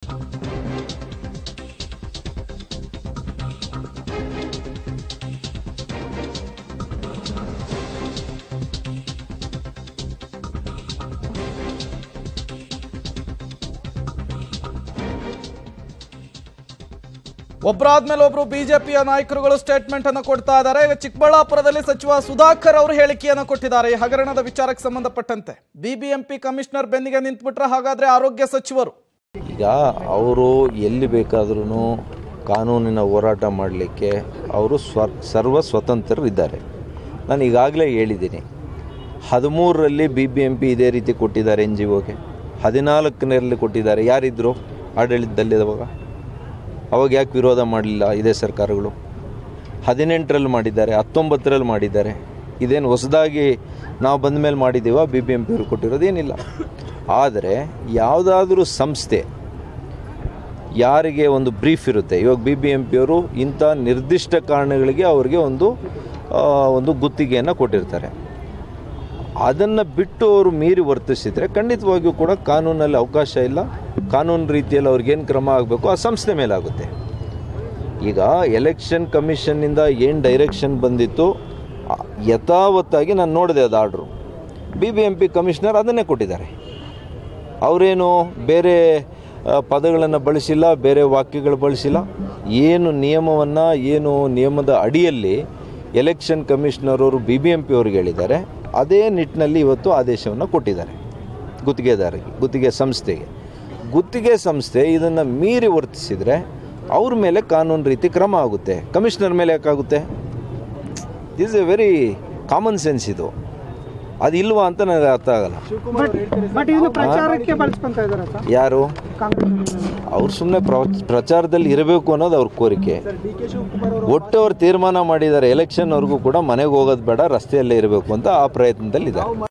ಒಬ್ಬರಾದ್ಮೇಲೆ ಒಬ್ರು ಬಿಜೆಪಿಯ ನಾಯಕರುಗಳು ಸ್ಟೇಟ್ಮೆಂಟ್ ಅನ್ನು ಕೊಡ್ತಾ ಇದ್ದಾರೆ ಈಗ ಚಿಕ್ಕಬಳ್ಳಾಪುರದಲ್ಲಿ ಸಚಿವ ಸುಧಾಕರ್ ಅವರು ಹೇಳಿಕೆಯನ್ನು ಕೊಟ್ಟಿದ್ದಾರೆ ಈ ಹಗರಣದ ವಿಚಾರಕ್ಕೆ ಸಂಬಂಧಪಟ್ಟಂತೆ ಬಿಬಿಎಂಪಿ ಕಮಿಷನರ್ ಬೆನ್ನಿಗೆ ನಿಂತ್ಬಿಟ್ರೆ ಹಾಗಾದ್ರೆ ಆರೋಗ್ಯ ಸಚಿವರು ಈಗ ಅವರು ಎಲ್ಲಿ ಬೇಕಾದ್ರೂ ಕಾನೂನಿನ ಹೋರಾಟ ಮಾಡಲಿಕ್ಕೆ ಅವರು ಸ್ವ ಸರ್ವ ಸ್ವತಂತ್ರರಿದ್ದಾರೆ ನಾನು ಈಗಾಗಲೇ ಹೇಳಿದ್ದೀನಿ ಹದಿಮೂರರಲ್ಲಿ ಬಿ ಬಿ ಎಂ ಪಿ ಇದೇ ರೀತಿ ಕೊಟ್ಟಿದ್ದಾರೆ ಎನ್ ಜಿ ಒಗೆ ಹದಿನಾಲ್ಕನೇರಲ್ಲಿ ಕೊಟ್ಟಿದ್ದಾರೆ ಯಾರಿದ್ರು ಆಡಳಿತದಲ್ಲಿ ಅವಾಗ ಅವಾಗ ಯಾಕೆ ವಿರೋಧ ಮಾಡಲಿಲ್ಲ ಇದೇ ಸರ್ಕಾರಗಳು ಹದಿನೆಂಟರಲ್ಲಿ ಮಾಡಿದ್ದಾರೆ ಹತ್ತೊಂಬತ್ತರಲ್ಲಿ ಮಾಡಿದ್ದಾರೆ ಇದೇನು ಹೊಸದಾಗಿ ನಾವು ಬಂದ ಮೇಲೆ ಮಾಡಿದ್ದೀವ ಬಿ ಬಿ ಎಂ ಪಿ ಅವರು ಕೊಟ್ಟಿರೋದೇನಿಲ್ಲ ಆದರೆ ಯಾವುದಾದ್ರೂ ಸಂಸ್ಥೆ ಯಾರಿಗೆ ಒಂದು ಬ್ರೀಫ್ ಇರುತ್ತೆ ಇವಾಗ ಬಿ ಬಿ ಎಂ ಪಿಯವರು ಇಂಥ ನಿರ್ದಿಷ್ಟ ಕಾರಣಗಳಿಗೆ ಅವರಿಗೆ ಒಂದು ಆ, ಒಂದು ಗುತ್ತಿಗೆಯನ್ನು ಕೊಟ್ಟಿರ್ತಾರೆ ಅದನ್ನು ಬಿಟ್ಟು ಅವರು ಮೀರಿ ವರ್ತಿಸಿದರೆ ಖಂಡಿತವಾಗಿಯೂ ಕೂಡ ಕಾನೂನಲ್ಲಿ ಅವಕಾಶ ಇಲ್ಲ ಕಾನೂನು ರೀತಿಯಲ್ಲಿ ಅವ್ರಿಗೇನು ಕ್ರಮ ಆಗಬೇಕು ಆ ಸಂಸ್ಥೆ ಮೇಲಾಗುತ್ತೆ ಈಗ ಎಲೆಕ್ಷನ್ ಕಮಿಷನ್ನಿಂದ ಏನು ಡೈರೆಕ್ಷನ್ ಬಂದಿತ್ತು ಆ, ಯಥಾವತ್ತಾಗಿ ನಾನು ನೋಡಿದೆ ಅದು order B B M P commissioner ಅದನ್ನೇ ಕೊಟ್ಟಿದ್ದಾರೆ ಅವರೇನು ಬೇರೆ ಪದಗಳನ್ನು ಬಳಸಿಲ್ಲ ಬೇರೆ ವಾಕ್ಯಗಳು ಬಳಸಿಲ್ಲ ಏನು ನಿಯಮವನ್ನು ಏನು ನಿಯಮದ ಅಡಿಯಲ್ಲಿ ಎಲೆಕ್ಷನ್ ಕಮಿಷನರ್ ಅವರು ಬಿ ಬಿ ಎಂ ಪಿ ಅವ್ರಿಗೆ ಹೇಳಿದ್ದಾರೆ ಅದೇ ನಿಟ್ಟಿನಲ್ಲಿ ಇವತ್ತು ಆದೇಶವನ್ನು ಕೊಟ್ಟಿದ್ದಾರೆ ಗುತ್ತಿಗೆದಾರರಿಗೆ ಗುತ್ತಿಗೆ ಸಂಸ್ಥೆಗೆ ಗುತ್ತಿಗೆ ಸಂಸ್ಥೆ ಇದನ್ನು ಮೀರಿ ವರ್ತಿಸಿದರೆ ಅವ್ರ ಮೇಲೆ ಕಾನೂನು ರೀತಿ ಕ್ರಮ ಆಗುತ್ತೆ ಕಮಿಷನರ್ ಮೇಲೆ ಯಾಕಾಗುತ್ತೆ this a very common sense ಇದು ಅದು ಇಲ್ವಾ ಅಂತ ನನಗೆ ಅರ್ಥ ಆಗಲ್ಲ ಬಟ್ ಬಟ್ ಇದನ್ನು ಪ್ರಚಾರಕ್ಕೆ ಬಳಸ್ಕೊಂತ ಇದ್ದಾರೆ ಸರ್ ಯಾರು ಕಾಂಗ್ರೆಸ್ ಅವ್ರು ಸುಮ್ಮನೆ ಪ್ರಚಾರದಲ್ಲಿ ಇರಬೇಕು ಅನ್ನೋದು ಅವ್ರ ಕೋರಿಕೆ ಒಟ್ಟು ಅವ್ರು ತೀರ್ಮಾನ ಮಾಡಿದ್ದಾರೆ ಎಲೆಕ್ಷನ್ವರೆಗೂ ಕೂಡ ಮನೆಗೆ ಹೋಗೋದು ಬೇಡ ರಸ್ತೆಯಲ್ಲೇ ಇರಬೇಕು ಅಂತ ಆ ಪ್ರಯತ್ನದಲ್ಲಿದ್ದಾರೆ